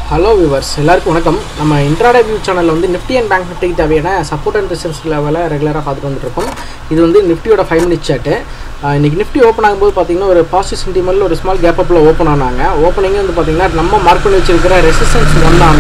hello viewers எல்லாருக்கும் வணக்கம் நம்ம இன்ட்ராடே வியூ சேனலில் வந்து நிஃப்டி அண்ட் பேங்க் நிஃப்டிக்கு தேவையான சப்போர்ட் அண்ட் ரெசிஸ்டன்ஸ் லெவலை ரெகுலராக பார்த்துட்டு வந்துருக்கோம் இது வந்து நிஃப்டியோட ஃபைவ் மினிட் சாட்டு இன்றைக்கி நிஃப்டி ஓப்பன் ஆகும்போது பார்த்தீங்கன்னா ஒரு பாசிட்டிவ் சென்டிமெண்ட்டில் ஒரு ஸ்மால் கேப் அப்பில் ஓப்பன் ஆனாங்க ஓப்பனிங் வந்து பார்த்தீங்கன்னா நம்ம மார்க் பண்ணி வச்சிருக்கிற ரெசிஸ்டன்ஸ் ஒன்னான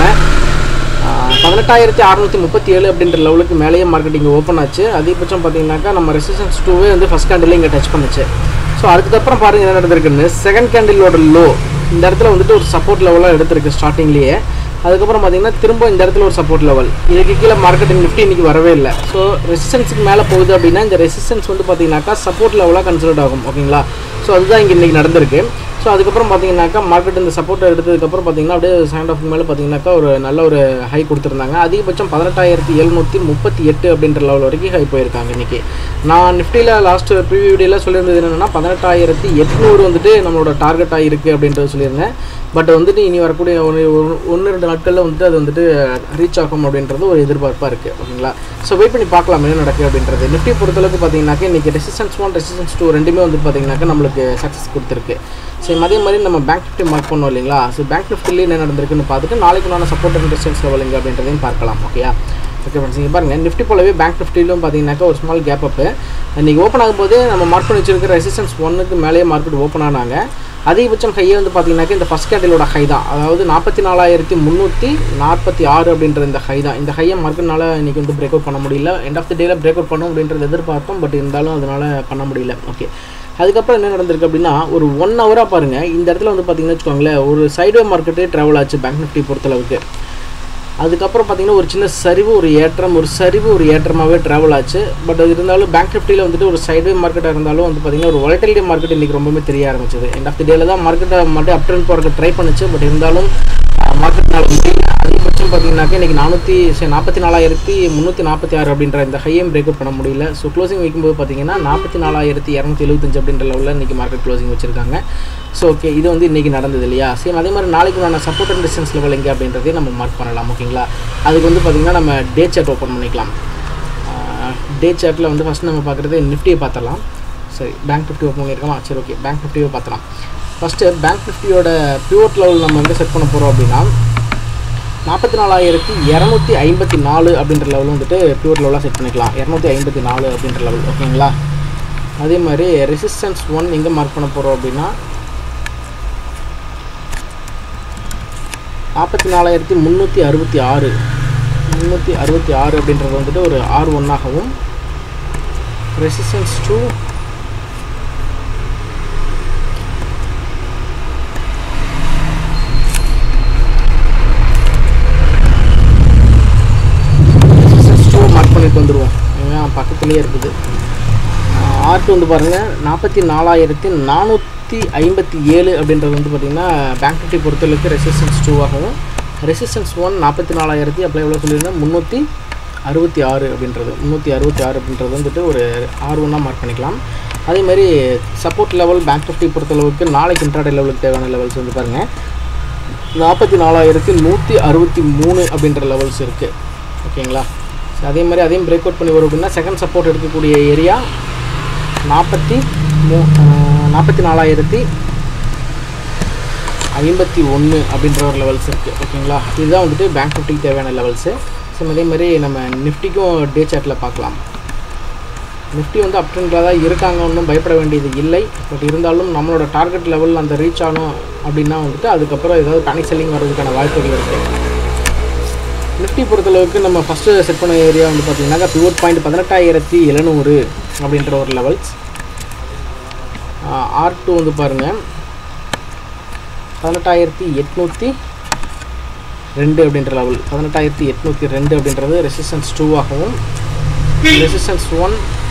பதினெட்டாயிரத்தி அறநூற்றி முப்பத்தி ஏழு அப்படின்ற லெவலுக்கு மேலேயே மார்க்கெட்டிங் ஓப்பன் ஆச்சு அதிகபட்சம் பார்த்தீங்கன்னாக்கா நம்ம ரெசிஸ்டன்ஸ் டூவே வந்து ஃபஸ்ட் கேண்டில் இங்கே டச் பண்ணுச்சு ஸோ அதுக்கப்புறம் பாருங்கள் என்ன நடந்திருக்குன்னு செகண்ட் கேண்டிலோட லோ இந்த இடத்துல வந்துட்டு ஒரு சப்போர்ட் லெவலாக எடுத்திருக்கு ஸ்டார்டிங்லேயே அதுக்கப்புறம் பார்த்தீங்கன்னா திரும்ப இந்த இடத்துல ஒரு சப்போர்ட் லெவல் இதுக்கு கீழே மார்க்கெட்டிங் நிஃப்டி இன்றைக்கி வரவே இல்லை ஸோ ரெசிஸ்டன்ஸுக்கு மேலே போகுது அப்படின்னா இந்த ரெசிஸ்டன்ஸ் வந்து பார்த்தீங்கன்னாக்கா சப்போர்ட் லெவலாக கன்சிடர் ஆகும் ஓகேங்களா ஸோ அதுதான் இங்கே இன்றைக்கி நடந்திருக்கு ஸோ அதுக்கப்புறம் பார்த்தீங்கன்னாக்கா மார்க்கெட் இந்த சப்போர்ட் எடுத்ததுக்கப்புறம் பார்த்தீங்கன்னா அப்படியே செகண்ட் ஆஃப் மேலே பார்த்தீங்கன்னாக்கா ஒரு நல்ல ஒரு ஹை கொடுத்துருந்தாங்க அதிகபட்சம் பதினெட்டாயிரத்தி எழுநூற்றி முப்பத்தி எட்டு அப்படின்ற லெவல் வரைக்கும் ஹை போயிருக்காங்க இன்றைக்கி நான் நிஃப்டியில் லாஸ்ட் ப்ரீவியூ வீடியோவில் சொல்லியிருந்தது என்னென்னா பதினெட்டாயிரத்தி எட்நூறு வந்துட்டு நம்மளோட டார்கெட்டாக இருக்குது அப்படின்றது சொல்லியிருந்தேன் பட் வந்துட்டு இனி வரக்கூடிய ஒரு ஒன்று ரெண்டு நாட்களில் வந்துட்டு அது வந்துட்டு ரீச் ஆகும் அப்படின்றது ஒரு எதிர்பார்ப்பாக இருக்குது ஓகேங்களா ஸோ வெயிட் பண்ணி பார்க்கலாம் என்ன நடக்குது அப்படின்றது நிஃப்டி பொறுத்தளவுக்கு பார்த்தீங்கன்னாக்கா இன்றைக்கி ரெசிஸ்டன்ஸ் ஒன் ரெசிஸ்டன்ஸ் டூ ரெண்டுமே வந்து பார்த்தீங்கன்னாக்கா நம்மளுக்கு சக்ஸஸ் கொடுத்துருக்கு ஸோ அதே மாதிரி நம்ம பேங்க் நிஃப்டி மார்க் பண்ணோம் இல்லைங்களா ஸோ பேங்க் நிஃப்டிலேயே என்ன நடந்திருக்குன்னு பார்த்துட்டு நாளைக்கு நான் சப்போர்ட் அண்ட் ரெசிஸ்டன்ஸ் லெவல் எங்கே அப்படின்றதையும் பார்க்கலாம் ஓகேயா ஓகே ஃப்ரெண்ட்ஸ் இங்கே பாருங்கள் நிஃப்டி போலவே பேங்க் நிஃப்டிலும் பார்த்தீங்கன்னாக்கா ஒரு ஸ்மால் கேப் அப்பு இன்றைக்கி ஓப்பன் ஆகும்போது நம்ம மார்க் பண்ணி வச்சிருக்கிற ரெசிஸ்டன்ஸ் ஒன்னுக்கு மேலேயே மார்க்கெட் ஓப்பன் ஆனாங்க அதிகபட்சம் ஹையே வந்து பார்த்தீங்கன்னாக்கா இந்த ஃபஸ்ட் கேண்டிலோட ஹை தான் அதாவது நாற்பத்தி நாலாயிரத்தி முந்நூற்றி நாற்பத்தி ஆறு அப்படின்ற இந்த ஹை தான் இந்த ஹையை மார்க்கெட்னால இன்றைக்கி வந்து பிரேக் அவுட் பண்ண முடியல எண்ட் ஆஃப் த டேல பிரேக் அவுட் பண்ணும் அப்படின்றது எதிர்பார்த்தோம் பட் இருந்தாலும் அதனால் பண்ண முடியல ஓகே அதுக்கப்புறம் என்ன நடந்திருக்கு அப்படின்னா ஒரு ஒன் ஹவராக பாருங்கள் இந்த இடத்துல வந்து பார்த்தீங்கன்னு வச்சுக்கோங்களேன் ஒரு சைட்வே மார்க்கெட்டே ட்ராவல் ஆச்சு பேங்க் நிஃப்டி பொறுத்தளவுக்கு அதுக்கப்புறம் பார்த்தீங்கன்னா ஒரு சின்ன சரிவு ஒரு ஏற்றம் ஒரு சரிவு ஒரு ஏற்றமாகவே ட்ராவல் ஆச்சு பட் அது இருந்தாலும் பேங்க் நிஃப்டியில் வந்துட்டு ஒரு சைட்வே மார்க்கெட்டாக இருந்தாலும் வந்து பார்த்தீங்கன்னா ஒரு வாலட்டிலிட்டி மார்க்கெட் இன்றைக்கி ரொம்பவே தெரிய ஆரம்பிச்சது எண்ட் ஆஃப் தி டேல தான் மார்க்கெட்டை மட்டும் அப் ட்ரெண்ட் போகிறதுக்கு ட்ரை பண்ணுச்சு பட் இருந்தாலும் மார்க்கெட்னால முடியல அதிகபட்சம் பார்த்தீங்கன்னாக்கா இன்றைக்கி நானூற்றி சரி நாற்பத்தி நாலாயிரத்தி முந்நூற்றி நாற்பத்தி ஆறு அப்படின்ற இந்த ஹையும் பிரேக் அவுட் பண்ண முடியல ஸோ க்ளோசிங் வைக்கும்போது பார்த்தீங்கன்னா நாற்பத்தி நாலாயிரத்தி இரநூத்தி எழுபத்தஞ்சு அப்படின்ற லெவலில் இன்றைக்கி மார்க்கெட் க்ளோசிங் வச்சிருக்காங்க ஸோ ஓகே இது வந்து இன்றைக்கி நடந்தது இல்லையா சேம் அதே மாதிரி நாளைக்கு நான் சப்போர்ட் அண்ட் டிஸ்டன்ஸ் லெவல் எங்கே அப்படின்றதையும் நம்ம மார்க் பண்ணலாம் ஓகேங்களா அதுக்கு வந்து பார்த்திங்கன்னா நம்ம டே சார்ட் ஓப்பன் பண்ணிக்கலாம் டே சார்ட்டில் வந்து ஃபஸ்ட் நம்ம பார்க்குறது நிஃப்டியை பார்த்துடலாம் சரி பேங்க் நிஃப்டி ஓப்பன் பண்ணியிருக்கோமா சரி ஓகே பேங்க் நிஃப்டியை பார்த்துலாம் ஃபஸ்ட்டு பேங்க் நிஃப்டியோட பியூர் லெவல் நம்ம எங்கே செட் பண்ண போகிறோம் அப்படின்னா நாற்பத்தி நாலாயிரத்தி இரநூத்தி ஐம்பத்தி நாலு அப்படின்ற லெவல் வந்துட்டு பியூர் லெவலாக செட் பண்ணிக்கலாம் இரநூத்தி ஐம்பத்தி நாலு அப்படின்ற லெவல் ஓகேங்களா அதே மாதிரி ரெசிஸ்டன்ஸ் ஒன் எங்கே மார்க் பண்ண போகிறோம் அப்படின்னா நாற்பத்தி நாலாயிரத்தி முந்நூற்றி அறுபத்தி ஆறு முந்நூற்றி அறுபத்தி ஆறு அப்படின்றது வந்துட்டு ஒரு ஆர் ஒன்னாகவும் resistance two resistance two mark பண்ணிட்டு வந்துடுவோம் ஏன்னா பக்கத்துலேயே இருக்குது ஆர் டூ வந்து பாருங்கள் நாற்பத்தி நாலாயிரத்தி நானூற்றி ஐம்பத்தி ஏழு அப்படின்றது வந்து பார்த்திங்கன்னா பேங்க் நிஃப்டி பொறுத்தளவுக்கு ரெசிஸ்டன்ஸ் டூவாகவும் ரெசிஸ்டன்ஸ் ஒன் நாற்பத்தி நாலாயிரத்தி அப்ளை எவ்வளோ சொல்லியிருந்தேன் முந்நூற்றி அறுபத்தி ஆறு அப்படின்றது முந்நூற்றி அறுபத்தி ஆறு அப்படின்றது வந்துட்டு ஒரு ஆர் ஒன்னாக மார்க் பண்ணிக்கலாம் அதே மாதிரி சப்போர்ட் லெவல் பேங்க் நிஃப்டி பொறுத்தளவுக்கு நாளைக்கு இன்ட்ராடே லெவலுக்கு தேவையான லெவல்ஸ் வந்து பாருங்கள் நாற்பத்தி நாலாயிரத்தி நூற்றி அறுபத்தி மூணு அப்படின்ற லெவல்ஸ் இருக்குது ஓகேங்களா அதே மாதிரி அதையும் பிரேக் அவுட் பண்ணி வரும் அப்படின்னா செகண்ட் சப்போர்ட் எடுக்கக்கூடிய ஏரியா நாற்பத்தி மூ நாற்பத்தி நாலாயிரத்தி ஐம்பத்தி ஒன்று அப்படின்ற ஒரு லெவல்ஸ் இருக்குது ஓகேங்களா இதுதான் வந்துட்டு பேங்க் நிஃப்டிக்கு தேவையான லெவல்ஸு ஸோ அதே மாதிரி நம்ம நிஃப்டிக்கும் டே சார்ட்டில் பார்க்கலாம் நிஃப்டி வந்து அப் ட்ரெண்டில் தான் இருக்காங்க ஒன்றும் பயப்பட வேண்டியது இல்லை பட் இருந்தாலும் நம்மளோட டார்கெட் லெவல் அந்த ரீச் ஆகணும் அப்படின்னா வந்துட்டு அதுக்கப்புறம் ஏதாவது பேனிக் செல்லிங் வர்றதுக்கான வாய்ப்புகள் இருக்குது நிஃப்டி பொறுத்தளவுக்கு நம்ம ஃபஸ்ட்டு செட் பண்ண ஏரியா வந்து பார்த்தீங்கன்னாக்கா பிவோட் பாயிண்ட் பதினெட்டாயிரத்தி எழுநூறு அப்படின்ற ஒரு லெவல்ஸ் ஆர் டூ வந்து பாருங்கள் பதினெட்டாயிரத்தி எட்நூற்றி ரெண்டு அப்படின்ற லெவல் பதினெட்டாயிரத்தி எட்நூற்றி ரெண்டு அப்படின்றது ரெசிஸ்டன்ஸ் டூவாகவும் ரெசிஸ்டன்ஸ் ஒன்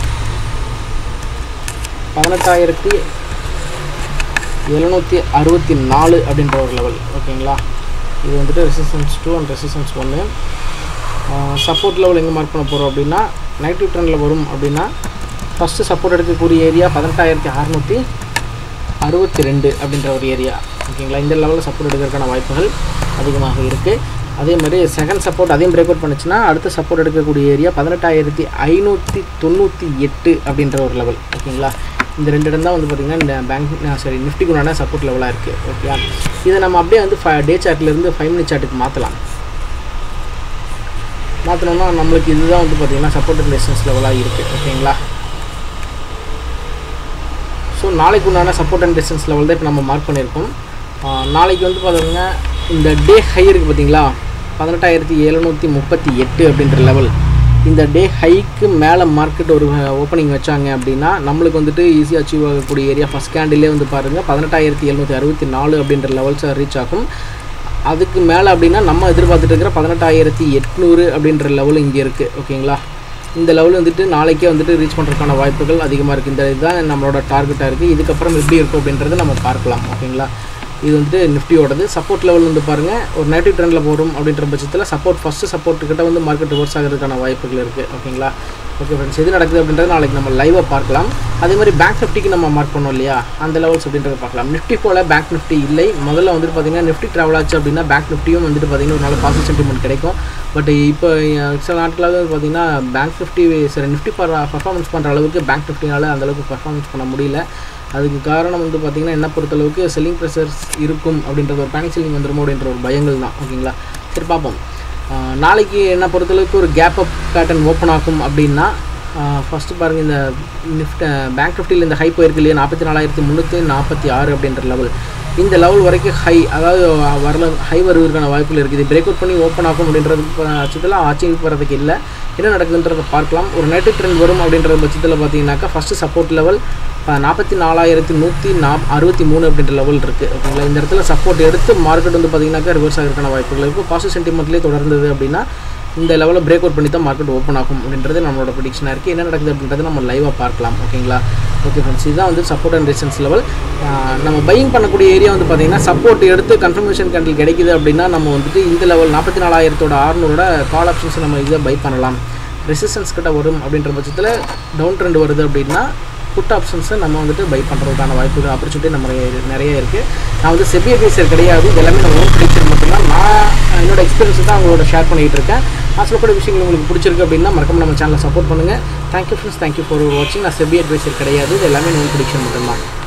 பதினெட்டாயிரத்தி எழுநூற்றி அறுபத்தி நாலு அப்படின்ற ஒரு லெவல் ஓகேங்களா இது வந்துட்டு ரெசிஸ்டன்ஸ் டூ அண்ட் ரெசிஸ்டன்ஸ் ஒன்று சப்போர்ட் லெவல் எங்கே மார்க் பண்ண போகிறோம் அப்படின்னா நெகட்டிவ் ட்ரெண்டில் வரும் அப்படின்னா ஃபஸ்ட்டு சப்போர்ட் எடுக்கக்கூடிய ஏரியா பதினெட்டாயிரத்தி அறநூற்றி அறுபத்தி ரெண்டு அப்படின்ற ஒரு ஏரியா ஓகேங்களா இந்த லெவலில் சப்போர்ட் எடுக்கிறதுக்கான வாய்ப்புகள் அதிகமாக இருக்குது அதே மாதிரி செகண்ட் சப்போர்ட் அதையும் பிரேக் அவுட் பண்ணுச்சுன்னா அடுத்த சப்போர்ட் எடுக்கக்கூடிய ஏரியா பதினெட்டாயிரத்தி ஐநூற்றி தொண்ணூற்றி எட்டு அப்படின்ற ஒரு லெவல் ஓகேங்களா இந்த ரெண்டு இடம் தான் வந்து பார்த்திங்கன்னா இந்த பேங்க் சாரி நிஃப்டிக்கு உண்டான சப்போர்ட் லெவலாக இருக்குது ஓகே இதை நம்ம அப்படியே வந்து ஃபை டே சார்ட்லேருந்து ஃபைவ் மினிட் சார்ட்டுக்கு மாற்றலாம் மாற்றினோம்னா நம்மளுக்கு இதுதான் வந்து பார்த்திங்கன்னா சப்போர்ட் ரெசிஸ்டன்ஸ் லெவலாக இருக்குது ஓகேங்களா ஸோ நாளைக்கு உண்டான சப்போர்ட் அண்ட் ரெசிஸ்டன்ஸ் லெவல் தான் இப்போ நம்ம மார்க் பண்ணியிருக்கோம் ஆஹ் நாளைக்கு வந்து பார்த்தீங்கன்னா இந்த டே ஹை இருக்குது பார்த்தீங்களா பதினெட்டாயிரத்தி எழுநூற்றி முப்பத்தி எட்டு அப்படின்ற லெவல் இந்த டே ஹைக்கு மேலே மார்க்கெட் ஒரு ஓப்பனிங் வச்சாங்க அப்படின்னா நம்மளுக்கு வந்துட்டு ஈஸியாக அச்சீவ் ஆகக்கூடிய ஏரியா ஃபஸ்ட் கேண்டிலே வந்து பாருங்கள் பதினெட்டாயிரத்தி எழுநூற்றி அறுபத்தி நாலு அப்படின்ற லெவல்ஸை ரீச் ஆகும் அதுக்கு மேலே அப்படின்னா நம்ம எதிர்பார்த்துட்டு இருக்கிற பதினெட்டாயிரத்தி எட்நூறு அப்படின்ற லெவல் இங்கே இருக்குது ஓகேங்களா இந்த லெவல் வந்துட்டு நாளைக்கே வந்துட்டு ரீச் பண்ணுறதுக்கான வாய்ப்புகள் அதிகமாக இருக்குது இந்த இதுதான் நம்மளோட டார்கெட்டாக இருக்குது இதுக்கப்புறம் எப்படி இருக்கும் அப்படின்றத நம்ம பார்க்கலாம் ஓகேங்களா இது வந்துட்டு நிஃப்டியோடது சப்போர்ட் லெவல் வந்து பாருங்கள் ஒரு நெகட்டிவ் ட்ரெண்டில் போகிறோம் அப்படின்ற பட்சத்தில் சப்போர்ட் ஃபஸ்ட்டு சப்போர்ட் கிட்ட வந்து மார்க்கெட் ரிவர்ஸ் ஆகிறதுக்கான வாய்ப்புகள் இருக்குது ஓகேங்களா ஓகே ஃப்ரெண்ட்ஸ் எது நடக்குது அப்படின்றது நாளைக்கு நம்ம லைவாக பார்க்கலாம் அதே மாதிரி பேங்க் நிஃப்டிக்கு நம்ம மார்க் பண்ணோம் இல்லையா அந்த லெவல்ஸ் அப்படின்றத பார்க்கலாம் நிஃப்டி போல் பேங்க் நிஃப்டி இல்லை முதல்ல வந்துட்டு பார்த்தீங்கன்னா நிஃப்டி ட்ராவல் ஆச்சு அப்படின்னா பேங்க் நிஃப்டியும் வந்துட்டு பார்த்தீங்கன்னா ஒரு நல்ல பாசிட்டிவ் சென்டிமெண்ட் கிடைக்கும் பட் இப்போ அஹ், சில நாட்களாக வந்து பார்த்தீங்கன்னா பேங்க் நிஃப்டி சரி நிஃப்டி பர்ஃபார்மன்ஸ் பண்ணுற அளவுக்கு பேங்க் நிஃப்டினால அந்தளவுக்கு பர்ஃபார்மன்ஸ் பண்ண முடியல அதுக்கு காரணம் வந்து பார்த்திங்கன்னா என்ன பொறுத்தளவுக்கு செல்லிங் ப்ரெஷர்ஸ் இருக்கும் அப்படின்றது ஒரு பேனிக் செல்லிங் வந்துருமோ அப்படின்ற ஒரு பயங்கள் தான் ஓகேங்களா சரி பார்ப்போம் ஆஹ் நாளைக்கு என்ன பொறுத்தளவுக்கு ஒரு கேப் அப் பேட்டர்ன் ஓப்பன் ஆகும் அப்படின்னா ஃபஸ்ட்டு பாருங்கள் இந்த நிஃப்ட் பேங்க் நிஃப்டியில் இந்த ஹை போயிருக்கு இல்லையா நாற்பத்தி நாலாயிரத்தி முந்நூற்றி நாற்பத்தி ஆறு அப்படின்ற லெவல் இந்த லெவல் வரைக்கும் ஹை அதாவது வரல ஹை வருவதற்கான வாய்ப்புகள் இருக்குது இது பிரேக் அவுட் பண்ணி ஓப்பன் ஆகும் அப்படின்றது பட்சத்தில் ஆச்சரியப்படுறதுக்கு இல்லை என்ன நடக்குதுன்றதை பார்க்கலாம் ஒரு நெட்டு ட்ரெண்ட் வரும் அப்படின்ற பட்சத்தில் பார்த்தீங்கன்னாக்கா ஃபஸ்ட்டு சப்போர்ட் லெவல் நாற்பத்தி நாலாயிரத்தி நூற்றி நாப் அறுபத்தி மூணு அப்படின்ற லெவல் இருக்குது ஓகேங்களா இந்த இடத்துல சப்போர்ட் எடுத்து மார்க்கெட் வந்து பார்த்தீங்கன்னாக்கா ரிவர்ஸ் ஆகிறதுக்கான வாய்ப்புகள் இருக்குது பாசிட்டிவ் சென்டிமெண்ட்லேயே தொடர்ந்தது அப்படின்னா இந்த லெவலில் பிரேக் அவுட் பண்ணி தான் மார்க்கெட் ஓப்பன் ஆகும் அப்படின்றது நம்மளோட ப்ரிடிக்ஷனாக இருக்குது என்ன நடக்குது அப்படின்றத நம்ம லைவாக பார்க்கலாம் ஓகேங்களா ஓகே ஃப்ரெண்ட்ஸ் இதுதான் வந்து சப்போர்ட் அண்ட் ரெசிஸ்டன்ஸ் லெவல் நம்ம பையிங் பண்ணக்கூடிய ஏரியா வந்து பார்த்தீங்கன்னா சப்போர்ட் எடுத்து கன்ஃபர்மேஷன் கேண்டில் கிடைக்குது அப்படின்னா நம்ம வந்துட்டு இந்த லெவல் நாற்பத்தி நாலாயிரத்தோட ஆறுநூறோட கால் ஆப்ஷன்ஸ் நம்ம இதை பை பண்ணலாம் ரெசிஸ்டன்ஸ் கிட்ட வரும் அப்படின்ற பட்சத்தில் டவுன் ட்ரெண்ட் வருது அப்படின்னா புட் ஆப்ஷன்ஸை நம்ம வந்துட்டு பை பண்ணுறதுக்கான வாய்ப்புகள் ஆப்பர்ச்சுனிட்டி நம்ம நிறைய இருக்குது நான் வந்து செபி அட்வைசர் கிடையாது இது எல்லாமே நம்ம ஓன் ப்ரிடிக்ஷன் மட்டும்தான் நான் என்னோட எக்ஸ்பீரியன்ஸ் தான் அவங்களோட ஷேர் பண்ணிகிட்டு இருக்கேன் நான் சொல்லக்கூடிய விஷயங்கள் உங்களுக்கு பிடிச்சிருக்கு அப்படின்னா மறக்காம நம்ம சேனலை சப்போர்ட் பண்ணுங்கள் தேங்க்யூ ஃப்ரெண்ட்ஸ் தேங்க்யூ ஃபார் வாட்சிங் நான் செபி அட்வைசர் கிடையாது இது எல்லாமே ஓன் ப்ரிடிக்ஷன் மட்டும்தான்